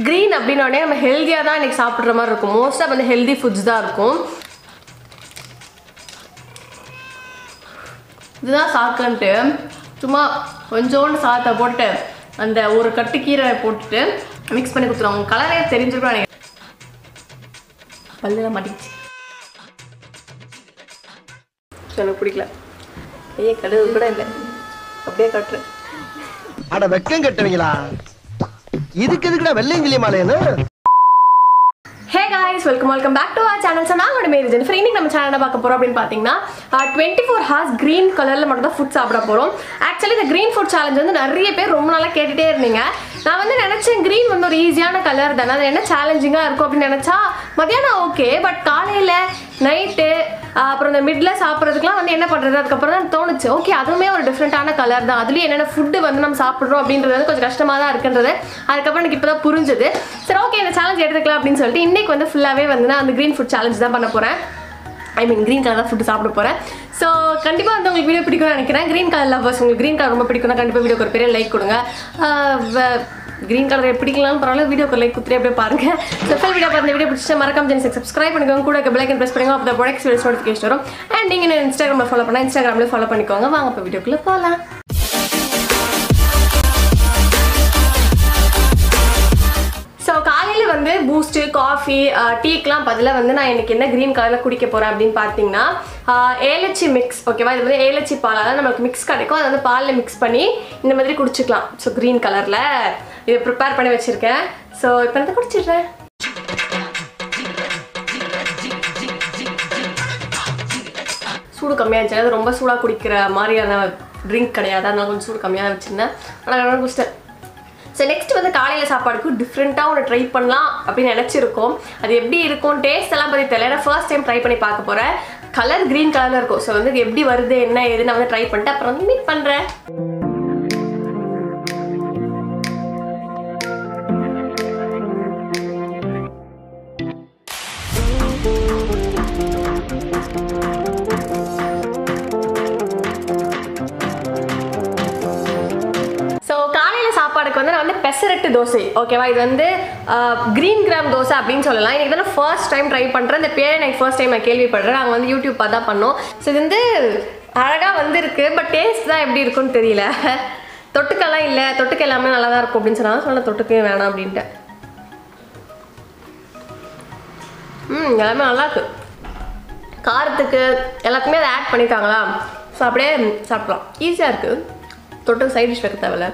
green அப்படின்னோடனே நம்ம ஹெல்த்தியாக தான் இன்னைக்கு சாப்பிட்ற மாதிரி இருக்கும் மோஸ்ட்டாக வந்து ஹெல்தி ஃபுட்ஸ் தான் இருக்கும் இதுதான் சாக்குன்ட்டு சும்மா கொஞ்சோண்டு சாதத்தை போட்டு அந்த ஒரு கட்டு கீரை போட்டுட்டு மிக்ஸ் பண்ணி கொடுத்துருவாங்க கலரே தெரிஞ்சிருக்கும் எனக்கு பல்லுல மாட்டிக்கிச்சு ஸோ எனக்கு பிடிக்கல ஐயே கடுகு கூட இல்லை அப்படியே கட்டுறேன் அட வெக்கம் கட்டுவீங்களா இதுக்கு எதுக்குடா வெள்ளையங்கிலி மாலையன்னு hey guys welcome welcome back to our channel so நான் உங்களோட மேரி ஜெனிஃபர் இன்னைக்கு நம்ம சேனலை பார்க்க போகிறோம் அப்படின்னு பார்த்தீங்கன்னா டுவெண்ட்டி ஃபோர் ஹார்ஸ் க்ரீன் கலரில் மட்டும் தான் ஃபுட் சாப்பிட போகிறோம் ஆக்சுவலி இந்த க்ரீன் ஃபுட் சேலஞ்ச் வந்து நிறைய பேர் ரொம்ப நாளாக கேட்டுகிட்டே இருந்தீங்க நான் வந்து நினச்சேன் க்ரீன் வந்து ஒரு ஈஸியான கலர் தானே அது என்ன சேலஞ்சிங்காக இருக்கும் அப்படின்னு நினச்சா மதியானம் ஓகே பட் காலையில் நைட்டு அப்புறம் இந்த மிட்ல சாப்பிட்றதுக்குலாம் வந்து என்ன பண்ணுறது அதுக்கப்புறம் தான் தோணுச்சு ஓகே அதுவுமே ஒரு டிஃப்ரெண்ட்டான கலர் தான் அதுலேயும் என்னென்ன ஃபுட்டு வந்து நம்ம சாப்பிட்றோம் அப்படின்றது வந்து கொஞ்சம் கஷ்டமாக தான் இருக்குன்றது அதுக்கப்புறம் எனக்கு இப்போ தான் புரிஞ்சுது சரி ஓகே இந்த சேலஞ்ச் எடுத்துக்கலாம் அப்படின்னு சொல்லிட்டு இன்னைக்கு வந்து ஃபுல்லாகவே வந்து நான் அந்த க்ரீன் ஃபுட் சேலஞ்ச் தான் பண்ண போகிறேன் ஐ மீன் க்ரீன் கலர் தான் ஃபுட்டு சாப்பிட போகிறேன் ஸோ கண்டிப்பாக வந்து உங்களுக்கு வீடியோ பிடிக்கும்னு நினைக்கிறேன் க்ரீன் கலர் லவ்வர்ஸ் உங்களுக்கு க்ரீன் கலர் ரொம்ப பிடிக்கும்னா கண்டிப்பாக வீடியோக்கு ஒரு பெரிய லைக் கொடுங்க க்ரீன் கலர் பிடிக்கலாம் பரவாயில்ல வீடியோக்கு லைக் குத்துறே அப்படியே பாருங்க ஸோ ஃபுல் வீடியோ பார்த்து வீடியோ பிடிச்சா மறக்காம ஜெனிஸ் சப்ஸ்கிரைப் பண்ணிக்கோங்க கூட பெல் ப்ரெஸ் பண்ணுங்க அப்போ ப்ராடக்ட்ஸ் வீடியோஸ் நோட்டிஃபிகேஷன் வரும் அண்ட் நீங்கள் இன்ஸ்டாகிராமில் ஃபாலோ பண்ணால் இன்ஸ்டாகிராமில் ஃபாலோ பண்ணிக்கோங்க வாங்க இப்போ வீடியோக்குள்ளே போகலாம் ஸோ காலையில் வந்து பூஸ்ட்டு காஃபி டீக்கெலாம் பதிலாக வந்து நான் எனக்கு என்ன க்ரீன் கலரில் குடிக்க போகிறேன் அப்படின்னு பார்த்தீங்கன்னா ஆஹ், ஏலச்சி மிக்ஸ் ஓகேவா இது வந்து ஏலச்சி பாலால் தான் நமக்கு மிக்ஸ் கிடைக்கும் அதை வந்து பாலில் மிக்ஸ் பண்ணி இந்த மாதிரி குடிச்சிக்கலாம் ஸோ க்ரீன் கலரில் இதை ப்ரிப்பேர் பண்ணி வச்சுருக்கேன் ஸோ இப்போ வந்து குடிச்சிடுறேன் சூடு கம்மியாக இருந்துச்சு அது ரொம்ப சூடாக குடிக்கிற மாதிரியான ட்ரிங்க் கிடையாது அதனால கொஞ்சம் சூடு கம்மியாக வச்சுருந்தேன் ஆனால் நான் குடிச்சிட்டேன் ஸோ நெக்ஸ்ட் வந்து காலையில் சாப்பாடுக்கு டிஃப்ரெண்ட்டாக ஒன்று ட்ரை பண்ணலாம் அப்படின்னு நினச்சிருக்கோம் அது எப்படி இருக்கும் டேஸ்ட் எல்லாம் பற்றி தெரியல நான் ஃபர்ஸ்ட் டைம் ட்ரை பண்ணி பார்க்க போகிறேன் கலர் க்ரீன் கலரில் இருக்கும் ஸோ வந்து இது எப்படி வருது என்ன ஏது நான் வந்து ட்ரை பண்ணிட்டு அப்புறம் வந்து மீட் பண்ணுறேன் ஸோ காலையில் சாப்பாடுக்கு வந்து நான் வந்து பெசரட்டு தோசை ஓகேவா இது வந்து க்ரீன் கிராம் தோசை அப்படின்னு சொல்லலாம் எனக்கு தான் ஃபர்ஸ்ட் டைம் ட்ரை பண்ணுறேன் இந்த பேரை எனக்கு ஃபர்ஸ்ட் டைம் நான் கேள்விப்படுறேன் நாங்கள் வந்து யூடியூப் பார்த்து தான் பண்ணோம் ஸோ இது வந்து அழகாக வந்திருக்கு பட் டேஸ்ட் தான் எப்படி இருக்கும்னு தெரியல தொட்டுக்கெல்லாம் இல்லை தொட்டுக்க எல்லாமே நல்லா தான் இருக்கும் அப்படின்னு சொன்னாங்க சொன்ன தொட்டுக்கவே வேணாம் அப்படின்ட்டு ம் எல்லாமே நல்லா இருக்கு காரத்துக்கு எல்லாத்துக்குமே அதை ஆட் பண்ணியிருக்காங்களா ஸோ அப்படியே சாப்பிடலாம் ஈஸியாக இருக்குது தொட்டு சைட் டிஷ் வைக்க தேவையில்ல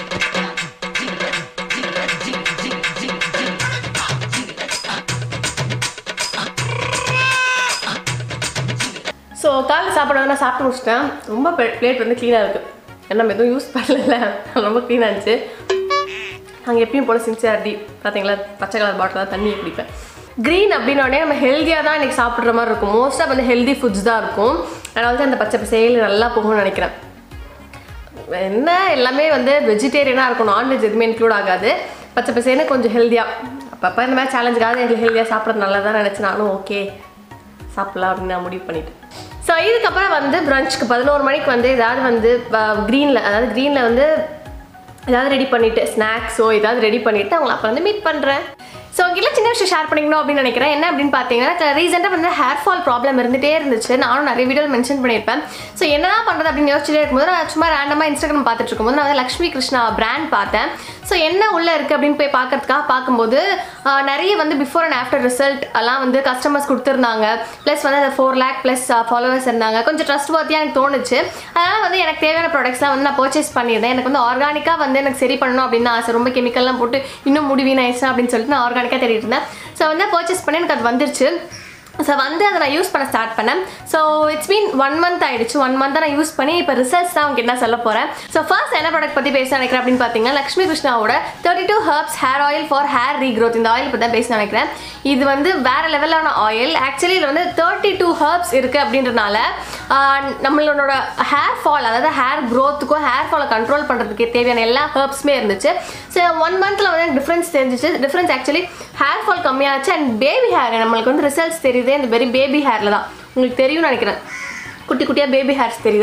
ஸோ காலைல சாப்பாடு வந்து நான் சாப்பிட்டு முடிச்சிட்டேன் ரொம்ப பிளேட் வந்து க்ளீனாக இருக்குது ஏன்னா நம்ம எதுவும் யூஸ் பண்ணல ரொம்ப க்ளீனாக இருந்துச்சு நாங்கள் எப்பயும் போல சின்சியாரிட்டி பார்த்தீங்களா பச்சை கலர் பாட்டில் தண்ணியை குடிப்பேன் க்ரீன் அப்படின்னோடனே நம்ம ஹெல்த்தியாக தான் இன்றைக்கி சாப்பிட்ற மாதிரி இருக்கும் மோஸ்ட்டாக வந்து ஹெல்தி ஃபுட்ஸ் தான் இருக்கும் அதனால தான் அந்த பச்சை பசையில் நல்லா போகும்னு நினைக்கிறேன் என்ன எல்லாமே வந்து வெஜிடேரியனாக இருக்கும் நான்வெஜ் எதுவுமே இன்க்ளூட் ஆகாது பச்சை பசேன்னு கொஞ்சம் ஹெல்த்தியாக அப்பப்போ இந்த மாதிரி சேலஞ்சுக்காக ஹெல்த்தியாக சாப்பிட்றது நல்லதாக நினச்சி நானும் ஓகே சாப்பிட்லாம் அப்படின்னு நான் முடிவு பண்ணிட்டேன் ஸோ இதுக்கப்புறம் வந்து பிரஞ்சுக்கு பதினோரு மணிக்கு வந்து ஏதாவது வந்து க்ரீனில் அதாவது க்ரீனில் வந்து ஏதாவது ரெடி பண்ணிவிட்டு ஸ்நாக்ஸோ ஏதாவது ரெடி பண்ணிவிட்டு அவங்கள அப்போ வந்து மீட் பண்ணுறேன் ஸோ உங்ககிட்ட சின்ன விஷயம் ஷேர் பண்ணிக்கணும் அப்படின்னு நினைக்கிறேன் என்ன அப்படின்னு பார்த்தீங்கன்னா ரீசெண்டாக வந்து ஹேர் ஃபால் ப்ராப்ளம் இருந்துகிட்டே இருந்துச்சு நானும் நிறைய வீடியோ மென்ஷன் பண்ணியிருப்பேன் ஸோ என்னதான் பண்ணுறது அப்படின்னு யோசிச்சுட்டே இருக்கும்போது நான் சும்மா ரேண்டமாக இன்ஸ்டாகிராம் பார்த்துட்டு இருக்கும்போது நான் வந்து லக்ஷ்மி கிருஷ்ணா பிராண்ட் பார்த்தேன் ஸோ என்ன உள்ளே இருக்குது அப்படின்னு போய் பார்க்கறதுக்காக பார்க்கும்போது ஆஹ், நிறைய வந்து பிஃபோர் அண்ட் ஆஃப்டர் ரிசல்ட் எல்லாம் வந்து கஸ்டமர்ஸ் கொடுத்துருந்தாங்க ப்ளஸ் வந்து அந்த ஃபோர் லேக் ப்ளஸ் ஃபாலோவர்ஸ் இருந்தாங்க கொஞ்சம் ட்ரஸ்ட் ஒர்த்தியாக எனக்கு தோணுச்சு அதனால் வந்து எனக்கு தேவையான ப்ராடக்ட்ஸ்லாம் வந்து நான் பர்ச்சேஸ் பண்ணியிருந்தேன் எனக்கு வந்து ஆர்கானிக்காக வந்து எனக்கு சரி பண்ணணும் அப்படின்னு ஆசை ரொம்ப கெமிக்கல்லாம் போட்டு இன்னும் முடி வீணாயிடுச்சு அப்படின்னு சொல்லிட்டு நான் ஆர்கானிக்காக தேடிட்டு இருந்தேன் ஸோ வந்து பர்ச்சேஸ் பண்ணி எனக்கு அது வந்துருச்சு ஸோ வந்து அதை நான் யூஸ் பண்ண ஸ்டார்ட் பண்ணேன் so it's mean one month ஆயிடுச்சு ஒன் மந்த் நான் யூஸ் பண்ணி இப்போ ரிசல்ட்ஸ் தான் அவங்க என்ன சொல்ல போகிறேன் ஸோ ஃபர்ஸ்ட் என்ன ப்ராடக்ட் பற்றி பேச நினைக்கிறேன் அப்படின்னு பார்த்தீங்கன்னா லக்ஷ்மி கிருஷ்ணாவோட thirty two herbs hair oil for hair regrowth இந்த ஆயில் பற்றி தான் பேச நினைக்கிறேன் இது வந்து வேற லெவலான ஆயில் ஆக்சுவலி இதில் வந்து தேர்ட்டி டூ ஹர்ப்ஸ் இருக்குது அப்படின்றனால ஆஹ், நம்மளோட ஹேர் ஃபால் அதாவது ஹேர் க்ரோத்துக்கும் ஹேர் ஃபாலை கண்ட்ரோல் பண்ணுறதுக்கு தேவையான எல்லா ஹர்ப்ஸுமே இருந்துச்சு ஸோ ஒன் மந்த்தில் வந்து எனக்கு டிஃப்ரென்ஸ் தெரிஞ்சிச்சு டிஃப்ரென்ஸ் ஆக்சுவலி ஹேர் ஃபால் கம்மியாச்சு அண்ட் பேபி ஹேர் நம்மளுக்கு வந்து ரிசல்ட்ஸ் தெரியுது இந்த வெரி பேபி ஹேரில் தான் உங்களுக்கு தெரியும்னு நினைக்கிறேன் குட்டி குட்டியாக பேபி ஹேர்ஸ் தெரியுதா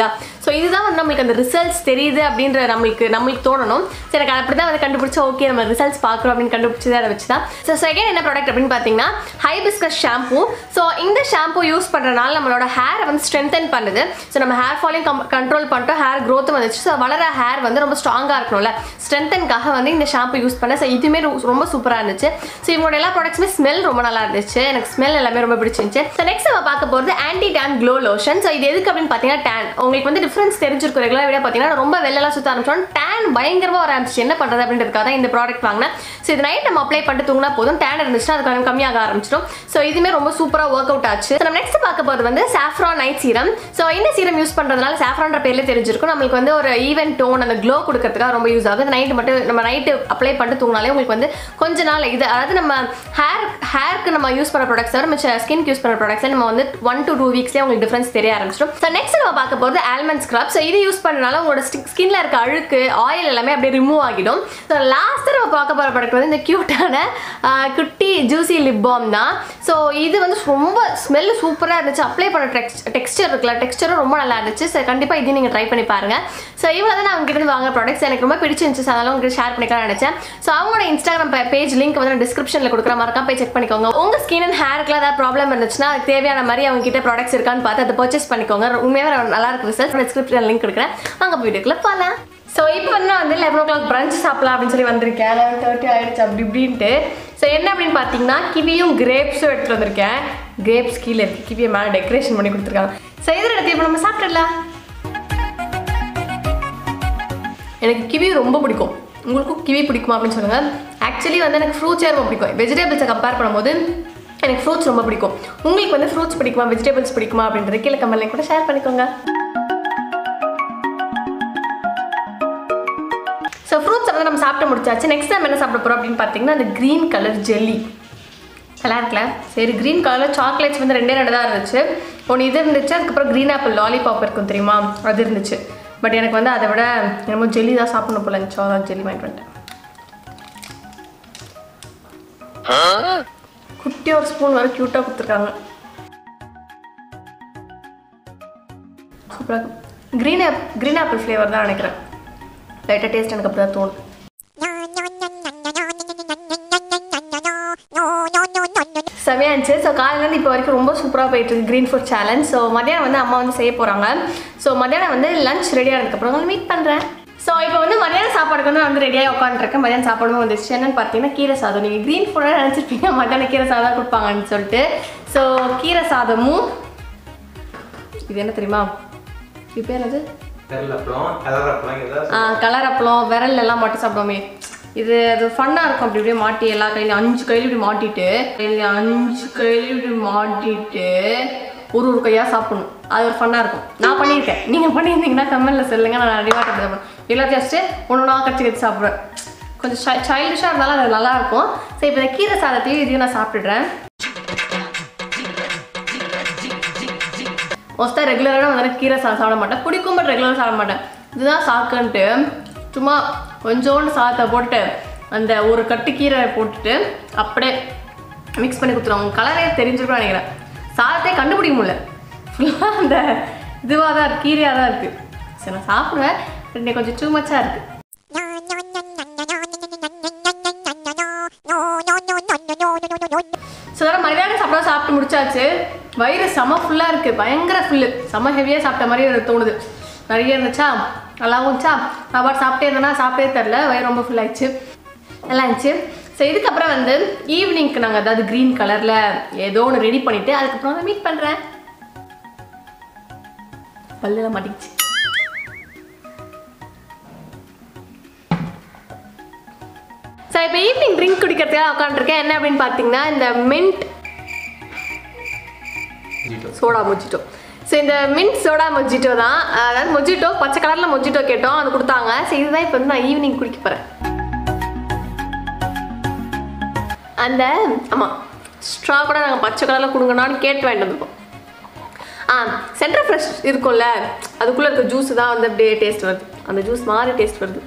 ஸோ இதுதான் வந்து நம்மளுக்கு அந்த ரிசல்ட்ஸ் தெரியுது அப்படின்ற நம்மளுக்கு நம்மளுக்கு தோணணும் சரி எனக்கு அப்படி தான் வந்து கண்டுபிடிச்சா ஓகே நம்ம ரிசல்ட்ஸ் பார்க்குறோம் அப்படின்னு கண்டுபிடிச்சது அதை வச்சு தான் ஸோ செகண்ட் என்ன ப்ராடக்ட் அப்படின்னு பார்த்தீங்கன்னா ஹைபிஸ்கஸ் ஷாம்பு ஸோ இந்த ஷாம்பு யூஸ் பண்ணுறதுனால நம்மளோட ஹேரை வந்து ஸ்ட்ரென்தன் பண்ணுது ஸோ நம்ம ஹேர் ஃபாலையும் கண்ட்ரோல் பண்ணிட்டோம் ஹேர் க்ரோத்தும் வந்துச்சு ஸோ வளர ஹேர் வந்து ரொம்ப ஸ்ட்ராங்காக இருக்கணும்ல ஸ்ட்ரென்தனுக்காக வந்து இந்த ஷாம்பு யூஸ் பண்ண ஸோ இதுவுமே ரொ- ரொம்ப சூப்பராக இருந்துச்சு ஸோ இவங்களோட எல்லா ப்ராடக்ட்ஸுமே ஸ்மெல் ரொம்ப நல்லா இருந்துச்சு எனக்கு ஸ்மெல் எல்லாமே ரொம்ப பிடிச்சிருந்துச்சு ஸோ நெக்ஸ்ட் நம்ம பார்க்க போகிறது anti tan glow lotion so இது எதுக்கு அப்படின்னு பார்த்தீங்கன்னா டேன் உங்களுக்கு வந்து டிஃப்ரென்ஸ் தெரிஞ்சிருக்கும் ரெகுலர் விட பார்த்தீங்கன்னா ரொம்ப வெள்ளெல்லாம் சுத்த ஆரம்பிச்சோம் டேன் பயங்கரமாக வர ஆரம்பிச்சு என்ன பண்ணுறது அப்படின்றதுக்காக தான் இந்த ப்ராடக்ட் வாங்கினேன் ஸோ இது நைட் நம்ம அப்ளை பண்ணிட்டு தூங்கினா போதும் டேன் இருந்துச்சுன்னா அது கொஞ்சம் கம்மியாக ஆரம்பிச்சிடும் ஸோ இதுவுமே ரொம்ப சூப்பராக ஒர்க் அவுட் ஆச்சு So, நம்ம நெக்ஸ்ட் பார்க்க போகிறது வந்து சாஃப்ரான் நைட் சீரம் ஸோ இந்த சீரம் யூஸ் பண்ணுறதுனால சாஃப்ரான்ற பேர்லேயே தெரிஞ்சிருக்கும் நம்மளுக்கு வந்து ஒரு ஈவன் டோன் அந்த க்ளோ கொடுக்கறதுக்காக ரொம்ப யூஸ் ஆகுது நைட் மட்டும் நம்ம நைட்டு அப்ளை பண்ணிட்டு தூங்கினாலே உங்களுக்கு வந்து கொஞ்ச நாள் இது அதாவது நம்ம ஹேர் ஹேருக்கு நம்ம யூஸ் பண்ண ப்ராடக்ட்ஸ் நம்ம ஸ்கின் யூஸ் பண்ண ப்ராடக்ட்ஸ் நம்ம வந்து ஒன் to டூ வீக்ஸ்லேயே உங்களுக்கு டிஃப்ரென்ஸ் தெரிய ஆரம்பிச்சிடும் ஸோ நெக்ஸ்ட் நம்ம பார்க்க போகிறது ஆல்மண்ட் ஸ்க்ரப் ஸோ இது யூஸ் பண்ணனால உங்களோட ஸ்கின்ல இருக்க அழுக்கு ஆயில் எல்லாமே அப்படியே ரிமூவ் ஆகிடும் ஸோ லாஸ்ட்டு நம்ம பார்க்க போகிற ப்ராடக்ட் வந்து இந்த க்யூட்டான குட்டி ஜூசி லிப் பாம் தான் ஸோ இது வந்து ரொம்ப ஸ்மெல் சூப்பராக இருந்துச்சு அப்ளை பண்ண டெக்ஸ் டெக்ஸ்டர் இருக்குல்ல டெக்ஸ்டரும் ரொம்ப நல்லா இருந்துச்சு ஸோ கண்டிப்பாக இதையும் நீங்கள் ட்ரை பண்ணி பாருங்க ஸோ இவ்வளோ தான் நான் உங்ககிட்ட வாங்குற ப்ராடக்ட்ஸ் எனக்கு ரொம்ப பிடிச்சிருந்துச்சு அதனால உங்களுக்கு ஷேர் பண்ணிக்கலாம் நினச்சேன் ஸோ அவங்களோட இன்ஸ்டாகிராம் பேஜ் லிங்க் வந்து நான் டிஸ்கிரிப்ஷனில் கொடுக்குற மறக்காம போய் செக் பண்ணிக்கோங்க உங்கள் ஸ்கின் அண்ட் ஹேருக்குலாம் ஏதாவது ப்ராப்ளம் இருந்துச்சுன்னா அதுக்கு தேவையான மாதிரி அவங்க கிட்ட ப்ராடக்ட்ஸ் இருக்கான்னு பார்த்து அதை பர்ச்சேஸ் பண்ணிக்கோங்க உண்மையாக நல்லா இருக்கு ரிசல்ட் டிஸ்கிரிப்ஷன் லிங்க் கொடுக்குறேன் அங்கே வீடியோக்குள்ள போகலாம் ஸோ இப்போ வந்து நான் வந்து லெவன் ஓ கிளாக் பிரஞ்ச் சாப்பிடலாம் அப்படின்னு சொல்லி வந்திருக்கேன் லெவன் தேர்ட்டி ஆயிடுச்சு அப்படி இப்படின்ட்டு ஸோ என்ன அப்படின்னு பார்த்தீங்கன்னா கிவியும் கிரேப்ஸும் எடுத்துகிட்டு வந்திருக்கேன் கிரேப்ஸ் கீழே இருக்கு கிவியை மேலே டெக்கரேஷன் பண்ணி கொடுத்துருக்காங்க ஸோ இதில் எடுத்து இப்போ நம்ம சாப்பிட்டுடலாம் எனக்கு கிவி ரொம்ப பிடிக்கும் உங்களுக்கும் கிவி பிடிக்குமா அப்படின்னு சொல்லுங்கள் ஆக்சுவலி வந்து எனக்கு ஃப்ரூட்ஸே ரொம்ப பிடிக்கும் வெஜிடபிள்ஸை கம்பேர் பண்ணும்போது எனக்கு ஃப்ரூட்ஸ் ரொம்ப பிடிக்கும் உங்களுக்கு வந்து ஃப்ரூட்ஸ் பிடிக்குமா வெஜிடபிள்ஸ் பிடிக்குமா அப்படின்றது கீழே கமெண்ட்ல கூட ஷேர் பண்ணிக்கோங்க ஸோ ஃப்ரூட்ஸ் வந்து நம்ம சாப்பிட்டு முடிச்சாச்சு நெக்ஸ்ட் நம்ம என்ன சாப்பிட போகிறோம் அப்படின்னு பார்த்தீங்கன்னா அந்த க்ரீன் கலர் ஜெல்லி நல்லா இருக்குல்ல சரி க்ரீன் கலரில் சாக்லேட்ஸ் வந்து ரெண்டே ரெண்டு தான் இருந்துச்சு ஒன்று இது இருந்துச்சு அதுக்கப்புறம் க்ரீன் ஆப்பிள் லாலிபாப் இருக்கும் தெரியுமா அது இருந்துச்சு பட் எனக்கு வந்து அதை விட என்னமோ ஜெல்லி தான் சாப்பிடணும் போல இருந்துச்சு அதான் ஜெல்லி வாங்கிட்டு வந்துட்டேன் குட்டி ஒரு ஸ்பூன் வரை க்யூட்டாக கொடுத்துருக்காங்க சூப்பராக green app green apple flavour தான் நினைக்கிறேன் லைட்டாக டேஸ்ட் எனக்கு அப்படி தான் தோணும் செமையா இருந்துச்சு ஸோ காலையிலேருந்து இப்போ வரைக்கும் ரொம்ப சூப்பராக போயிட்டு இருக்கு க்ரீன் ஃபுட் சேலஞ்ச் ஸோ மதியானம் வந்து அம்மா வந்து செய்ய போகிறாங்க ஸோ மதியானம் வந்து லஞ்ச் ரெடி ஆனதுக்கப்புறம் வந்து மீட் பண்ணுறேன் ஸோ இப்போ வந்து மதியானம் சாப்பாடுக்கு வந்து நான் வந்து ரெடியாக உட்காந்துருக்கேன் மதியானம் சாப்பாடும் வந்துச்சு என்னன்னு பார்த்தீங்கன்னா கீரை சாதம் நீங்கள் க்ரீன் ஃபுட்டாக நினச்சிருப்பீங்க மத்தியானம் கீரை சாதம் கொடுப்பாங்கன்னு சொல்லிட்டு ஸோ கீரை சாதமும் இது என்ன தெரியுமா இது பேர் அது தெரியல அப்பளம் கலர் அப்பளம் ஏதாவது கலர் அப்பளம் விரல்ல எல்லாம் மட்டும் சாப்பிடுவோமே இது அது ஃபன்னாக இருக்கும் அப்படி இப்படியே மாட்டி எல்லா கையிலையும் அஞ்சு கையிலும் இப்படி மாட்டிட்டு கையில அஞ்சு கையிலும் இப்படி மாட்டிட்டு ஒரு ஒரு கையாக சாப்பிடணும் அது ஒரு ஃபன்னாக இருக்கும் நான் பண்ணியிருக்கேன் நீங்கள் பண்ணியிருந்தீங்கன்னா கமெண்ட்டில் சொல்லுங்கள் நான் நிறைய வாட்டி அப்படி பண்ணுவேன் எல்லாத்தையும் வச்சுட்டு ஒன்று ஒன்றா கடிச்சு கடிச்சு சாப்பிடுவேன் கொஞ்சம் சைல்டிஷாக இருந்தாலும் அது நல்லா இருக்கும் சரி இப்போ இந்த கீரை சாதத்தையும் இதையும் நான் சாப்பிட்டுடுறேன் மோஸ்ட்டாக ரெகுலராக வந்து கீரை சாதம் சாப்பிட மாட்டேன் பிடிக்கும் பட் ரெகுலராக சாப்பிட மாட்டேன் இதுதான் சாக்குன்ட்டு சும்மா கொஞ்சோண்டு சாதத்தை போட்டு அந்த ஒரு கட்டு கீரை போட்டுட்டு அப்படியே மிக்ஸ் பண்ணி கொடுத்துருவாங்க கலரே தெரிஞ்சிருக்கும் நினைக்கிறேன் சாதத்தை கண்டுபிடிக்க முடியல ஃபுல்லாக அந்த இதுவாக தான் இருக்குது கீரையாக தான் இருக்குது சரி நான் சாப்பிடுவேன் இன்னைக்கு கொஞ்சம் டூ மச்சாக இருக்குது ஸோ அதெல்லாம் மரியாதை சாப்பிட சாப்பிட்டு முடிச்சாச்சு வயிறு செம ஃபுல்லாக இருக்குது பயங்கர ஃபுல்லு செம ஹெவியாக சாப்பிட்ட மாதிரி எனக்கு தோணுது நிறைய இருந்துச்சா நல்லாவும் இருந்துச்சா நான் பாட்டு சாப்பிட்டே இருந்தேன்னா சாப்பிட்டே தெரில வயிறு ரொம்ப full ஆயிடுச்சு நல்லா இருந்துச்சு ஸோ இதுக்கப்புறம் வந்து ஈவினிங்க்கு நாங்கள் அதாவது க்ரீன் கலரில் ஏதோ ஒன்று ரெடி பண்ணிவிட்டு அதுக்கப்புறம் நான் மீட் பண்ணுறேன் பல்லுலாம் மாட்டிக்கிச்சு ஸோ இப்போ ஈவினிங் ட்ரிங்க் குடிக்கிறதுக்காக உட்காந்துருக்கேன் என்ன அப்படின்னு பார்த்தீங்கன்னா இந்த மின்ட் சோடா மொஜிட்டோ ஸோ இந்த மின்ட் சோடா மொஜிட்டோ தான் அதாவது மொஜிட்டோ பச்சை கலரில் மொஜிட்டோ கேட்டோம் அது கொடுத்தாங்க ஸோ இதுதான் இப்போ வந்து நான் ஈவினிங் குடிக்க போகிறேன் அந்த ஆமாம் ஸ்ட்ரா கூட நாங்கள் பச்சை கலரில் கொடுங்கண்ணான்னு கேட்டு வாங்கிட்டு வந்திருக்கோம் ஆ சென்டர் ஃப்ரெஷ் இருக்கும்ல அதுக்குள்ளே இருக்க ஜூஸ் தான் வந்து அப்படியே டேஸ்ட் வருது அந்த ஜூஸ் மாதிரி டேஸ்ட் வருது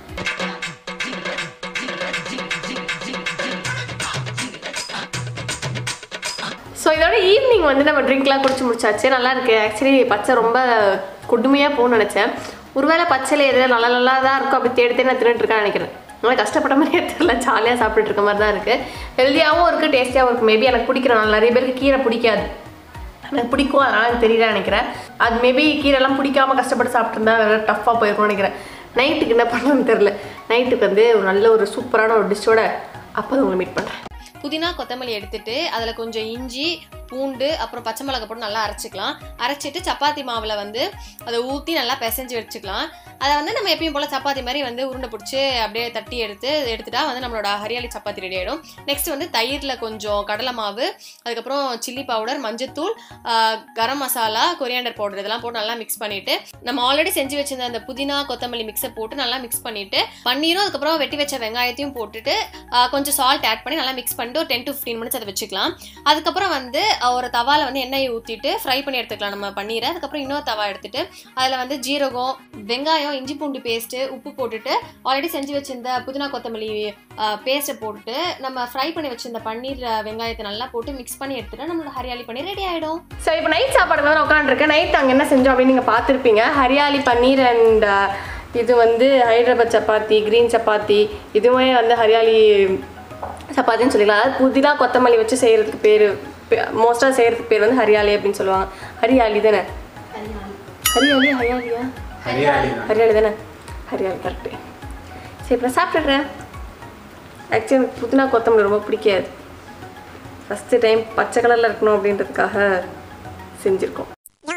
ஸோ இதோட ஈவினிங் வந்து நம்ம ட்ரிங்க்லாம் குடிச்சு முடிச்சாச்சு நல்லா இருக்கு ஆக்சுவலி பச்சை ரொம்ப கொடுமையாக போகணும்னு நினச்சேன் ஒருவேளை பச்சையில் எதாவது நல்லா நல்லா தான் இருக்கும் அப்படி தேடி தேடி நான் தின்னுட்டு இருக்கேன்னு நினைக்கிறேன் நல்லா கஷ்டப்பட்ட மாதிரியே தெரியல ஜாலியாக சாப்பிட்டுட்டு இருக்க மாதிரி தான் இருக்குது ஹெல்த்தியாகவும் இருக்குது டேஸ்டியாகவும் இருக்குது மேபி எனக்கு பிடிக்கிற நிறைய பேருக்கு கீரை பிடிக்காது எனக்கு பிடிக்கும் அதனால எனக்கு தெரியல நினைக்கிறேன் அது மேபி கீரைலாம் பிடிக்காம கஷ்டப்பட்டு சாப்பிட்டுருந்தா வேறு டஃப்பாக போயிருக்கும்னு நினைக்கிறேன் நைட்டுக்கு என்ன பண்ணணும்னு தெரில நைட்டுக்கு வந்து ஒரு நல்ல ஒரு சூப்பரான ஒரு டிஷ்ஷோட அப்போ உங்களை மீட் பண்ணுறேன் புதினா கொத்தமல்லி எடுத்துட்டு அதில் கொஞ்சம் இஞ்சி பூண்டு அப்புறம் பச்சை மிளகா போட்டு நல்லா அரைச்சிக்கலாம் அரைச்சிட்டு சப்பாத்தி மாவில் வந்து அதை ஊற்றி நல்லா பிசைஞ்சு வச்சுக்கலாம் அதை வந்து நம்ம எப்பயும் போல் சப்பாத்தி மாதிரி வந்து உருண்டை பிடிச்சி அப்படியே தட்டி எடுத்து எடுத்துட்டா வந்து நம்மளோட ஹரியாலி சப்பாத்தி ரெடி ஆகிடும் நெக்ஸ்ட் வந்து தயிரில் கொஞ்சம் கடலை மாவு அதுக்கப்புறம் சில்லி பவுடர் மஞ்சத்தூள் ஆஹ், கரம் மசாலா கொரியாண்டர் பவுடர் இதெல்லாம் போட்டு நல்லா மிக்ஸ் பண்ணிட்டு நம்ம ஆல்ரெடி செஞ்சு வச்சிருந்த அந்த புதினா கொத்தமல்லி மிக்ஸை போட்டு நல்லா மிக்ஸ் பண்ணிட்டு பன்னீரும் அதுக்கப்புறம் வெட்டி வச்ச வெங்காயத்தையும் போட்டுட்டு ஆஹ், கொஞ்சம் சால்ட் ஆட் பண்ணி நல்லா மிக்ஸ் பண்ணிட்டு ஒரு டென் டு ஃபிஃப்டீன் மினிட்ஸ் அதை வச்சுக்கலாம் அதுக்கப்புறம் வந்து ஆஹ், ஒரு தவால வந்து எண்ணெயை ஊற்றிட்டு ஃப்ரை பண்ணி எடுத்துக்கலாம் நம்ம பன்னீரை அதுக்கப்புறம் இன்னொரு தவா எடுத்துட்டு அதில் வந்து ஜீரகம் வெங்காயம் இஞ்சி பூண்டு பேஸ்ட்டு உப்பு போட்டுட்டு ஆல்ரெடி செஞ்சு வச்சிருந்த புதினா கொத்தமல்லி பேஸ்ட்டை போட்டுட்டு நம்ம ஃப்ரை பண்ணி வச்சிருந்த பன்னீர் ஆஹ், வெங்காயத்தை நல்லா போட்டு மிக்ஸ் பண்ணி எடுத்துட்டு நம்மளோட ஹரியாலி பன்னீர் ரெடி ஆகிடும் ஸோ இப்போ நைட் சாப்பாடு தான் உட்காந்துருக்கேன் நைட் அங்கே என்ன செஞ்சோம் அப்படின்னு நீங்கள் பார்த்துருப்பீங்க ஹரியாலி பன்னீர் அண்ட் இது வந்து ஹைதராபாத் சப்பாத்தி க்ரீன் சப்பாத்தி இதுவுமே வந்து ஹரியாலி சப்பாத்தின்னு சொல்லிக்கலாம் அதாவது புதினா கொத்தமல்லி வச்சு செய்கிறதுக்கு பேர் மோஸ்ட்டாக செய்கிறதுக்கு பேர் வந்து ஹரியாலி அப்படின்னு சொல்லுவாங்க ஹரியாலி தானே ஹரியாலி ஹரியாலியா ஹரியாலி தான் ஹரியாலி தானே ஹரியாலி கரெக்டு சரி இப்போ நான் சாப்பிட்றேன் ஆக்சுவலி எனக்கு புதினா கொத்தமல்லி ரொம்ப பிடிக்காது ஃபஸ்ட்டு டைம் பச்சை கலரில் இருக்கணும் அப்படின்றதுக்காக செஞ்சுருக்கோம்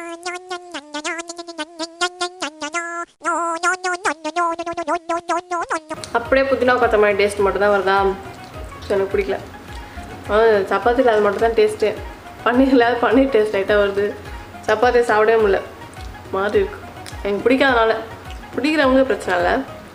அப்படியே புதினா கொத்தமல்லி டேஸ்ட் மட்டும் தான் வருதா ஸோ எனக்கு பிடிக்கல ஆ சப்பாத்தியில் அது மட்டும் தான் டேஸ்ட்டு பன்னீரில் பன்னீர் டேஸ்ட் லைட்டாக வருது சப்பாத்தி சாப்பிடவே முடியல மாதிரி இருக்கு எனக்கு பிடிக்காதனால பிடிக்கிறவங்க பிரச்சனை இல்லை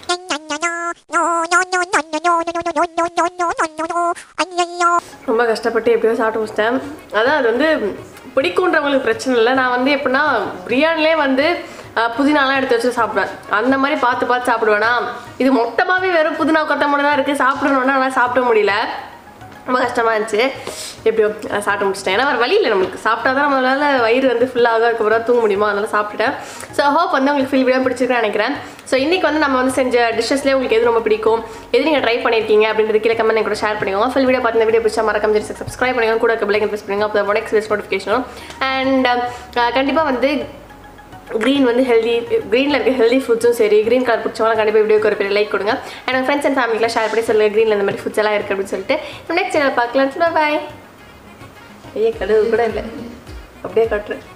ரொம்ப கஷ்டப்பட்டு எப்படியோ சாப்பிட்டு முடிச்சிட்டேன் அதான் அது வந்து பிடிக்குன்றவங்களுக்கு பிரச்சனை இல்லை நான் வந்து எப்படின்னா பிரியாணிலே வந்து அஹ், புதினாலாம் எடுத்து வச்சு சாப்பிடுவேன் அந்த மாதிரி பார்த்து பார்த்து சாப்பிடுவேனா இது மொத்தமாகவே வெறும் புதினா கொத்தமல்லி தான் இருக்குது சாப்பிடணுன்னா ஆனால் சாப்பிட முடியல ரொம்ப கஷ்டமாக இருந்துச்சு எப்படியோ அஹ், சாப்பிட்டு முடிச்சிட்டேன் ஏன்னா வேறு வழி இல்லை நம்மளுக்கு சாப்பிட்டா தான் நம்மளால வயிறு வந்து ஃபுல்லாக அதுக்கப்புறம் தூங்க முடியுமா அதனால சாப்பிட்டுட்டேன் ஸோ ஹோப் வந்து உங்களுக்கு ஃபீல் வீடியோ பிடிச்சிருக்குன்னு நினைக்கிறேன் ஸோ இன்றைக்கி வந்து நம்ம வந்து செஞ்ச டிஷ்ஷஸ்லேயே உங்களுக்கு எது ரொம்ப பிடிக்கும் எது நீங்கள் ட்ரை பண்ணியிருக்கீங்க அப்படின்றது கீழே கமெண்ட் கூட ஷேர் பண்ணிக்கோங்க ஃபுல் வீடியோ பார்த்து இந்த வீடியோ பிடிச்சா மறக்காம சரி சப்ஸ்கிரைப் பண்ணிக்கோங்க கூட பிள்ளைங்க ப்ரெஸ் பண்ணுங்க அப்போ நெக்ஸ்ட் பெஸ்ட் நோட்டிஃபிகேஷனும் அண்ட் கண்டிப்பாக வந்து க்ரீன் வந்து ஹெல்தி க்ரீனில் இருக்க ஹெல்தி ஃபுட்ஸும் சரி க்ரீன் கலர் பிடிச்சவங்க கண்டிப்பாக வீடியோக்கு ஒரு பெரிய லைக் கொடுங்க அண்ட் ஃப்ரெண்ட்ஸ் அண்ட் ஃபேமிலிக்கெலாம் ஷேர் பண்ணி சொல்லுங்கள் க்ரீனில் இந்த மாதிரி ஃபுட்ஸ் எல்லாம் இருக்குது அப்படின்னு சொல்லிட்டு நெக்ஸ்ட் சேனல் பார்க்கலாம் பாய் ஐயா கடவுள் கூட இல்லை அப்படியே காட்டுறேன்